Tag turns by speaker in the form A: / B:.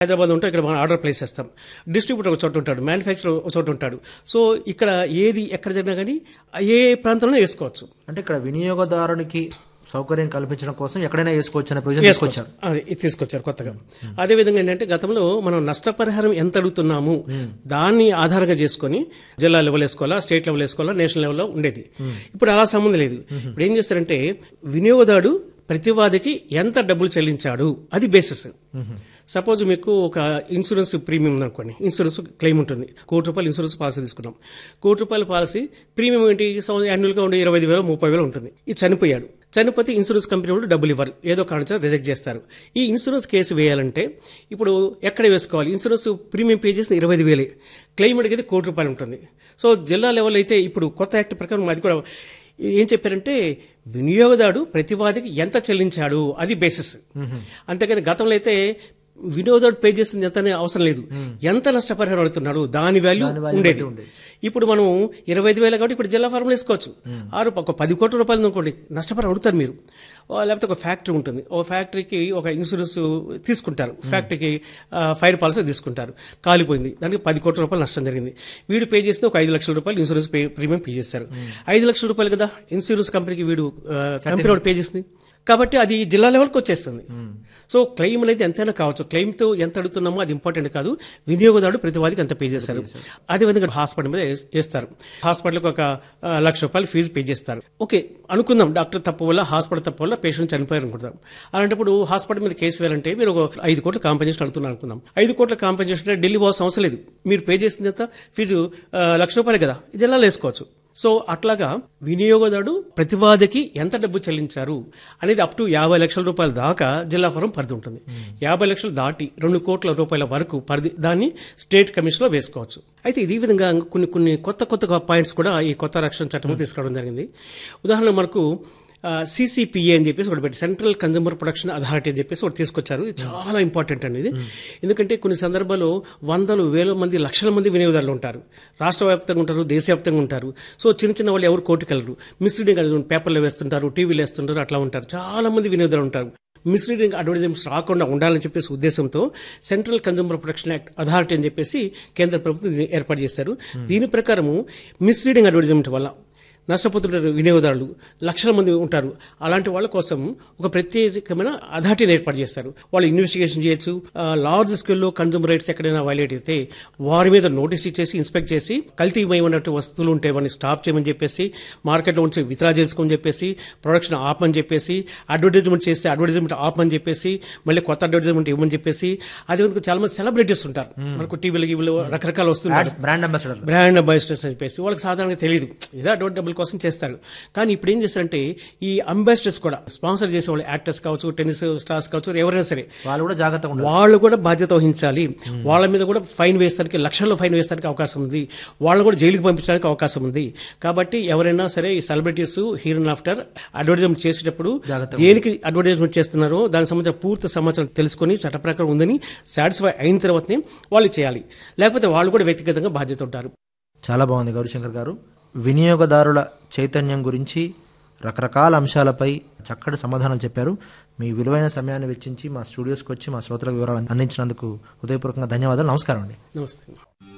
A: హైదరాబాద్ ఉంటే ఇక్కడ మనం ఆర్డర్ ప్లేస్ చేస్తాం డిస్ట్రిబ్యూటర్ ఒక చోట ఉంటాడు మ్యానుఫ్యాక్చరర్ ఒక చోట ఉంటాడు సో ఇక్కడ ఏది ఎక్కడ జరిగినా కానీ ఏ ప్రాంతంలో వేసుకోవచ్చు
B: అంటే ఇక్కడ వినియోగదారునికి సౌకర్యం కల్పించడం కోసం ఎక్కడైనా వేసుకోవచ్చు అనే ప్రయోజనం తీసుకొచ్చారు
A: అది ఇది తీసుకొచ్చారు కొత్తగా అదే విధంగా ఏంటంటే గతంలో మనం నష్టపరిహారం ఎంత అడుగుతున్నాము దాన్ని ఆధారంగా చేసుకొని జిల్లా లెవెల్ వేసుకోవాలా స్టేట్ లెవెల్ వేసుకోవాలా నేషనల్ లెవెల్లో ఉండేది ఇప్పుడు అలా సంబంధం లేదు ఇప్పుడు ఏం చేస్తారంటే వినియోగదారుడు ప్రతివాదికి ఎంత డబ్బులు చెల్లించాడు అది బేసిస్ సపోజ్ మీకు ఒక ఇన్సూరెన్స్ ప్రీమియం ఉందనుకోండి ఇన్సూరెన్స్ క్లెయిమ్ ఉంటుంది కోటి రూపాయలు ఇన్సూరెన్స్ పాలసీ తీసుకున్నాం కోటి రూపాయల పాలసీ ప్రీమియం ఏంటి యాన్యువల్గా ఉండే ఇరవై ఐదు వేలు ముప్పై వేలు ఉంటుంది ఇది చనిపోయాడు చనిపోతే ఇన్సూరెన్స్ కంపెనీ వాళ్ళు డబ్బులు ఇవ్వరు ఏదో కారణం రిజెక్ట్ చేస్తారు ఈ ఇన్సూరెన్స్ కేసు వేయాలంటే ఇప్పుడు ఎక్కడ వేసుకోవాలి ఇన్సూరెన్స్ ప్రీమియం పే చేసిన ఇరవై ఐదు వేలే క్లెయిమ్ అడిగేది కోటి రూపాయలు ఉంటుంది సో జిల్లా లెవెల్ అయితే ఇప్పుడు కొత్త యాక్ట్ ప్రకారం అది కూడా ఏం చెప్పారంటే వినియోగదారుడు ప్రతివాదికి ఎంత చెల్లించాడు అది బేసిస్ అంతేకాని గతంలో అయితే వినియోగదారుడు పే చేసింది ఎంత అనే అవసరం లేదు ఎంత నష్టపరిహారం అడుగుతున్నాడు దాని వాల్యూ ఉండేది ఇప్పుడు మనం ఇరవై ఐదు వేలు కాబట్టి ఇప్పుడు జిల్లా ఫార్ములు వేసుకోవచ్చు ఆరు ఒక పది కోట్ల రూపాయలు అనుకోండి నష్టపరిహారం అడుగుతారు మీరు ఓ లేకపోతే ఒక ఫ్యాక్టరీ ఉంటుంది ఓ ఫ్యాక్టరీకి ఒక ఇన్సూరెన్స్ తీసుకుంటారు ఫ్యాక్టరీకి ఆ, ఫైర్ పాలసీ తీసుకుంటారు కాలిపోయింది దానికి పది కోట్ల రూపాయలు నష్టం జరిగింది వీడు పే చేస్తే ఒక ఐదు లక్షల రూపాయలు ఇన్సూరెన్స్ పే ప్రీమియం పే చేశారు ఐదు లక్షల రూపాయలు కదా ఇన్సూరెన్స్ కంపెనీకి వీడు ఆ, కంపెనీ వాడు పే చేసింది కాబట్టి అది జిల్లా లెవెల్కి వచ్చేస్తుంది సో క్లెయిమ్ అనేది ఎంతైనా కావచ్చు క్లెయిమ్తో ఎంత అడుగుతున్నామో అది ఇంపార్టెంట్ కాదు వినియోగదారుడు ప్రతివాదికి ఎంత పే చేశారు అదేవిధంగా హాస్పిటల్ మీద వేస్- వేస్తారు హాస్పిటల్కి ఒక ఆ, లక్ష రూపాయలు ఫీజు పే చేస్తారు ఓకే అనుకుందాం డాక్టర్ తప్పు వల్ల హాస్పిటల్ తప్పు వల్ల పేషెంట్ చనిపోయారు అనుకుందాం అలాంటప్పుడు హాస్పిటల్ మీద కేసు వేయాలంటే మీరు ఒక ఐదు కోట్ల కాంపెన్సేషన్ అడుగుతున్నారు అనుకుందాం ఐదు కోట్ల కాంపెన్సేషన్ అంటే ఢిల్లీ పోవాల్సిన అవసరం లేదు మీరు పే చేసింది ఎంత ఫీజు ఆ, లక్ష రూపాయలు కదా జిల్లాలో వేసుకోవచ్చు సో అట్లాగా వినియోగదారుడు ప్రతివాదికి ఎంత డబ్బు చెల్లించారు అనేది అప్ టు యాభై లక్షల రూపాయల దాకా జిల్లా ఫరం పరిధి ఉంటుంది యాభై లక్షలు దాటి రెండు కోట్ల రూపాయల వరకు పరిధి దాన్ని స్టేట్ కమిషన్ లో వేసుకోవచ్చు అయితే ఇదే విధంగా కొన్ని కొన్ని కొత్త కొత్త పాయింట్స్ కూడా ఈ కొత్త రక్షణ చట్టంలో తీసుకురావడం జరిగింది ఉదాహరణ మనకు సిసిపిఏ అని చెప్పేసి ఒకటి పెట్టి సెంట్రల్ కన్జ్యూమర్ ప్రొడక్షన్ అథారిటీ అని చెప్పేసి ఒకటి తీసుకొచ్చారు ఇది చాలా ఇంపార్టెంట్ అండి ఇది ఎందుకంటే కొన్ని సందర్భాల్లో వందలు వేల మంది లక్షల మంది వినియోగదారులు ఉంటారు రాష్ట్ర వ్యాప్తంగా ఉంటారు దేశవ్యాప్తంగా ఉంటారు సో చిన్న చిన్న వాళ్ళు ఎవరు కోర్టుకెళ్ళరు మిస్లీడింగ్ పేపర్లో వేస్తుంటారు టీవీలో వేస్తుంటారు అట్లా ఉంటారు చాలా మంది వినియోగదారులు ఉంటారు మిస్లీడింగ్ అడ్వర్టైజ్మెంట్స్ రాకుండా ఉండాలని చెప్పేసి ఉద్దేశంతో central consumer protection act authority అని చెప్పేసి కేంద్ర ప్రభుత్వం దీన్ని ఏర్పాటు చేశారు దీని ప్రకారము మిస్లీడింగ్ అడ్వర్టైజ్మెంట్ వల్ల నష్టపోతున్న వినియోగదారులు లక్షల మంది ఉంటారు అలాంటి వాళ్ళ కోసం ఒక ప్రత్యేకమైన అథారిటీని ఏర్పాటు చేస్తారు వాళ్ళు ఇన్వెస్టిగేషన్ చేయొచ్చు లార్జ్ స్కేల్లో కన్జ్యూమర్ రైట్స్ ఎక్కడైనా వైలేట్ అయితే వారి మీద నోటీస్ ఇచ్చేసి ఇన్స్పెక్ట్ చేసి కల్తీమయమైనట్టు వస్తువులు ఉంటే వాటిని స్టాప్ చేయమని చెప్పేసి మార్కెట్లో ఉంచి విత్డ్రా చేసుకోమని చెప్పేసి ప్రొడక్షన్ ఆపమని చెప్పేసి అడ్వర్టైజ్మెంట్ చేస్తే అడ్వర్టైజ్మెంట్ ఆపమని చెప్పేసి మళ్ళీ కొత్త అడ్వర్టైజ్మెంట్ ఇవ్వమని చెప్పేసి అదే విధంగా చాలా మంది సెలబ్రిటీస్ ఉంటారు మనకు టీవీలో గీవీలో రకరకాల వస్తున్నారు
B: బ్రాండ్ అంబాసిడర్
A: బ్రాండ్ అంబాసిడర్స్ అని చెప్పేసి వాళ్ళకి సాధారణంగా తెలియదు ఏదో అటువంటి డబ్బుల కోసం చేస్తారు కానీ ఇప్పుడు ఏం చేస్తారంటే ఈ అంబాసిడర్స్ కూడా స్పాన్సర్ చేసే వాళ్ళు యాక్టర్స్ కావచ్చు టెన్నిస్ స్టార్స్ కావచ్చు ఎవరైనా సరే
B: వాళ్ళు కూడా జాగ్రత్తగా ఉండాలి
A: వాళ్ళు కూడా బాధ్యత వహించాలి వాళ్ళ మీద కూడా ఫైన్ వేస్తానికి లక్షల్లో ఫైన్ వేస్తానికి అవకాశం ఉంది వాళ్ళని కూడా జైలుకి పంపించడానికి అవకాశం ఉంది కాబట్టి ఎవరైనా సరే ఈ సెలబ్రిటీస్ హీరో ఆఫ్టర్ అడ్వర్టైజ్మెంట్ చేసేటప్పుడు
B: జాగ్రత్తగా
A: దేనికి అడ్వర్టైజ్మెంట్ చేస్తున్నారో దానికి సంబంధించిన పూర్తి సమాచారం తెలుసుకొని చట్ట ప్రకారం ఉందని సాటిస్ఫై అయిన తర్వాతనే వాళ్ళు చేయాలి లేకపోతే వాళ్ళు కూడా వ్యక్తిగతంగా బాధ్యత ఉంటారు
B: చాలా బాగుంది గౌరీశంకర్ గారు వినియోగదారుల చైతన్యం గురించి రకరకాల అంశాలపై చక్కటి సమాధానాలు చెప్పారు మీ విలువైన సమయాన్ని వెచ్చించి మా స్టూడియోస్కి వచ్చి మా శ్రోతలకు వివరాలు అందించినందుకు హృదయపూర్వకంగా ధన్యవాదాలు నమస్కారం అండి
A: నమస్తే